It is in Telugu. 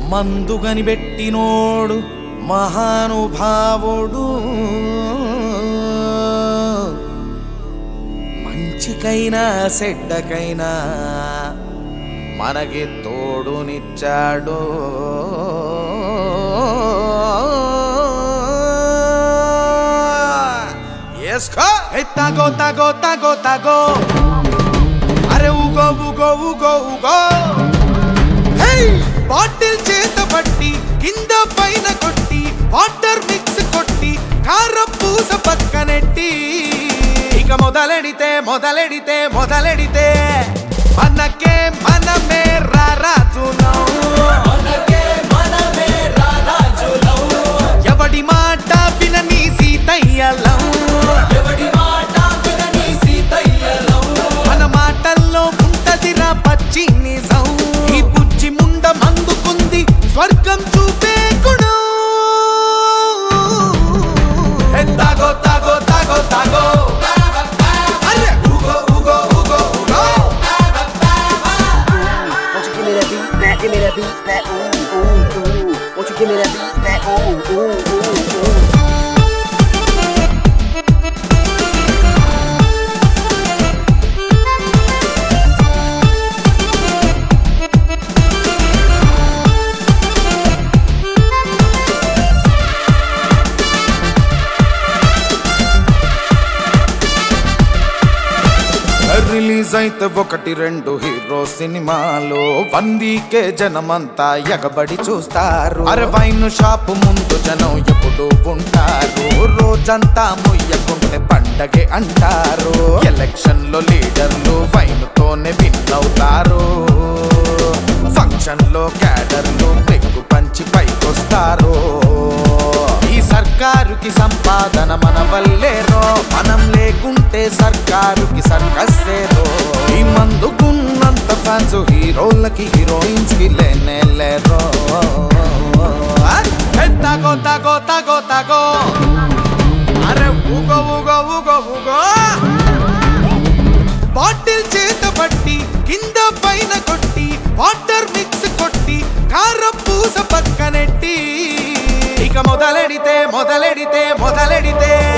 మందు కనిపెట్టినోడు మహానుభావుడు మంచికైనా చెడ్డకైనా మనకి తోడునిచ్చాడు ఏస్కో ఏ తాగో తాగో తాగో తాగో అరే ఊగో ఊగో ఊగో ఊగో హే బాటిల్ చేత పట్టి కింద పైన కొట్టి వాటర్ మిక్స్ కొట్టి కారం పూస పక్కనెట్టి ఇక మొదలెడితే మొదలెడితే మొదలెడితే మనకే మనమే రారాజులం ఎవడి మాట వినని సీతయ్యలం మన మాటల్లో ఉంటదిరా పచ్చి నిజం ఈ బుజ్జి ముండ మందుకుంది స్వర్గం చూపే గుణం ఏ తాగో తాగో తాగో తాగో అరే ఊగో ఊగో ఊగో ఊగో Won't you give me that beat, that, give me that beat, that, ooh, ooh, ooh. Won't you give me that beat, that, ooh, ooh, ooh, ooh. Release అయితే ఒకటి రెండు హీరో సినిమాలు వందీకే జనమంతా ఎగబడి చూస్తారు అరే వైన్ షాప్ ముందు జనం ఎప్పుడు ఉంటారు రోజంతా ముయ్యకుంటే పండగే అంటారు ఎలక్షన్ లో లీడర్లు వైన్ తోనే విన్ అవుతారు ఫంక్షన్ లో క్యాడర్లు పెగ్గు పంచి పైకొస్తారు ఈ సర్కారుకి సంపాదన మన వల్లేరో మనం లేకుంటే సర్కారుకి సర్కస్సేరో ఈ మందుకున్నంత ఫ్యాన్స్ హీరోలకి హీరోయిన్స్ కి లేనే లేరో ఏ తాగో తాగో తాగో తాగో అరే ఊగో ఊగో ఊగో ఊగో బాటిల్ చేత పట్టి కింద పైన కొట్టి వాటర్ మిక్స్ కొట్టి కారం పూస పక్కనెట్టి ఇక మొదలెడితే మొదలెడితే మొదలెడితే